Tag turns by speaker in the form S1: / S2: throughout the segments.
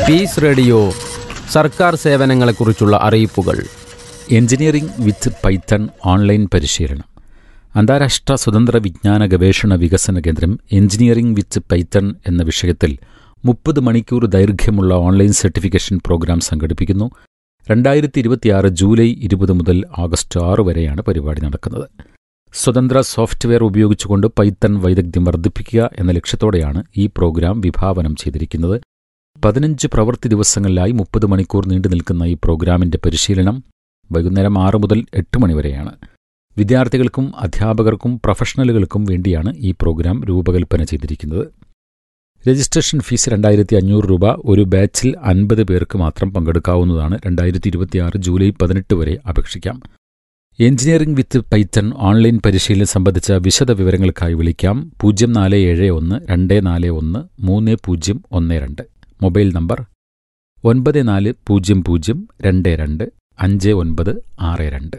S1: Piece radio സർക്കാർ സേവനങ്ങളെക്കുറിച്ചുള്ള അറിയിപ്പുകൾ
S2: engineering വിത്ത് Python online പരിശീലനം അന്താരാഷ്ട്ര സ്വതന്ത്ര വിജ്ഞാന ഗവേഷണ വികസന കേന്ദ്രം എഞ്ചിനീയറിംഗ് വിത്ത് പൈത്തൺ എന്ന വിഷയത്തിൽ മുപ്പത് മണിക്കൂർ ദൈർഘ്യമുള്ള ഓൺലൈൻ സർട്ടിഫിക്കേഷൻ പ്രോഗ്രാം സംഘടിപ്പിക്കുന്നു രണ്ടായിരത്തി ഇരുപത്തിയാറ് ജൂലൈ ഇരുപത് മുതൽ ആഗസ്റ്റ് ആറ് വരെയാണ് പരിപാടി നടക്കുന്നത് സ്വതന്ത്ര സോഫ്റ്റ്വെയർ ഉപയോഗിച്ചുകൊണ്ട് പൈത്തൺ വൈദഗ്ധ്യം വർദ്ധിപ്പിക്കുക എന്ന ലക്ഷ്യത്തോടെയാണ് ഈ പ്രോഗ്രാം വിഭാവനം ചെയ്തിരിക്കുന്നത് പതിനഞ്ച് പ്രവൃത്തി ദിവസങ്ങളിലായി മുപ്പത് മണിക്കൂർ നീണ്ടു നിൽക്കുന്ന ഈ പ്രോഗ്രാമിന്റെ പരിശീലനം വൈകുന്നേരം ആറ് മുതൽ എട്ട് മണിവരെയാണ് വിദ്യാർത്ഥികൾക്കും അധ്യാപകർക്കും പ്രൊഫഷണലുകൾക്കും വേണ്ടിയാണ് ഈ പ്രോഗ്രാം രൂപകൽപ്പന ചെയ്തിരിക്കുന്നത് രജിസ്ട്രേഷൻ ഫീസ് രണ്ടായിരത്തി അഞ്ഞൂറ് രൂപ ഒരു ബാച്ചിൽ അൻപത് പേർക്ക് മാത്രം പങ്കെടുക്കാവുന്നതാണ് രണ്ടായിരത്തി ഇരുപത്തിയാറ് ജൂലൈ പതിനെട്ട് വരെ അപേക്ഷിക്കാം എഞ്ചിനീയറിംഗ് വിത്ത് പൈത്തൺ ഓൺലൈൻ പരിശീലനം സംബന്ധിച്ച വിശദ വിവരങ്ങൾക്കായി വിളിക്കാം പൂജ്യം നാല് ഏഴ് ഒന്ന് രണ്ട് നാല് ഒന്ന് മൂന്ന് പൂജ്യം ഒന്ന് രണ്ട് മൊബൈൽ നമ്പർ ഒൻപത് നാല് പൂജ്യം പൂജ്യം രണ്ട് രണ്ട് അഞ്ച് ഒൻപത് ആറ് രണ്ട്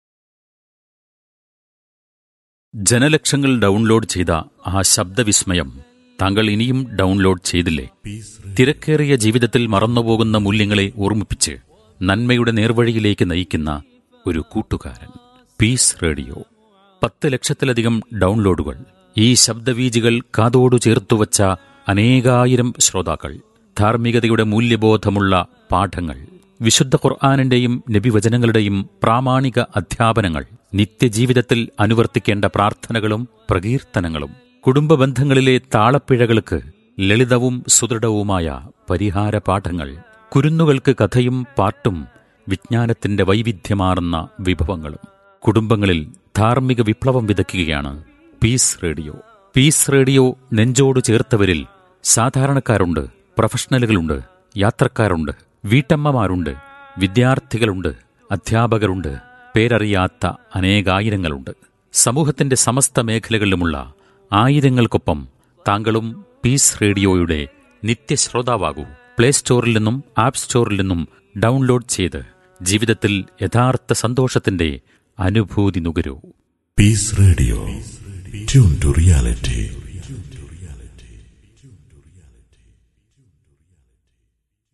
S2: ജനലക്ഷങ്ങൾ ഡൗൺലോഡ് ചെയ്ത ആ ശബ്ദവിസ്മയം താങ്കൾ ഇനിയും ഡൗൺലോഡ് ചെയ്തില്ലേ തിരക്കേറിയ ജീവിതത്തിൽ മറന്നുപോകുന്ന മൂല്യങ്ങളെ ഓർമ്മിപ്പിച്ച് നന്മയുടെ നേർവഴിയിലേക്ക് നയിക്കുന്ന ഒരു കൂട്ടുകാരൻ പീസ് റേഡിയോ പത്ത് ലക്ഷത്തിലധികം ഡൗൺലോഡുകൾ ഈ ശബ്ദവീജികൾ കാതോടു ചേർത്തുവച്ച അനേകായിരം ശ്രോതാക്കൾ ധാർമ്മികതയുടെ മൂല്യബോധമുള്ള പാഠങ്ങൾ വിശുദ്ധ ഖുർആാനിന്റെയും നബിവചനങ്ങളുടെയും പ്രാമാണിക അധ്യാപനങ്ങൾ നിത്യജീവിതത്തിൽ അനുവർത്തിക്കേണ്ട പ്രാർത്ഥനകളും പ്രകീർത്തനങ്ങളും കുടുംബ ബന്ധങ്ങളിലെ താളപ്പിഴകൾക്ക് ലളിതവും സുദൃഢവുമായ പരിഹാര പാഠങ്ങൾ കുരുന്നുകൾക്ക് കഥയും പാട്ടും വിജ്ഞാനത്തിന്റെ വൈവിധ്യമാർന്ന വിഭവങ്ങളും കുടുംബങ്ങളിൽ ധാർമ്മിക വിപ്ലവം വിതയ്ക്കുകയാണ് പീസ് റേഡിയോ പീസ് റേഡിയോ നെഞ്ചോട് ചേർത്തവരിൽ സാധാരണക്കാരുണ്ട് പ്രൊഫഷണലുകളുണ്ട് യാത്രക്കാരുണ്ട് വീട്ടമ്മമാരുണ്ട് വിദ്യാർത്ഥികളുണ്ട് അധ്യാപകരുണ്ട് പേരറിയാത്ത അനേകായിരങ്ങളുണ്ട് സമൂഹത്തിന്റെ സമസ്ത മേഖലകളിലുമുള്ള ആയിരങ്ങൾക്കൊപ്പം താങ്കളും പീസ് റേഡിയോയുടെ നിത്യശ്രോതാവാകൂ പ്ലേ സ്റ്റോറിൽ നിന്നും ആപ്പ് സ്റ്റോറിൽ നിന്നും ഡൗൺലോഡ് ചെയ്ത് ജീവിതത്തിൽ യഥാർത്ഥ സന്തോഷത്തിന്റെ അനുഭൂതി നുകരൂ
S3: Peace Radio. Tune to reality.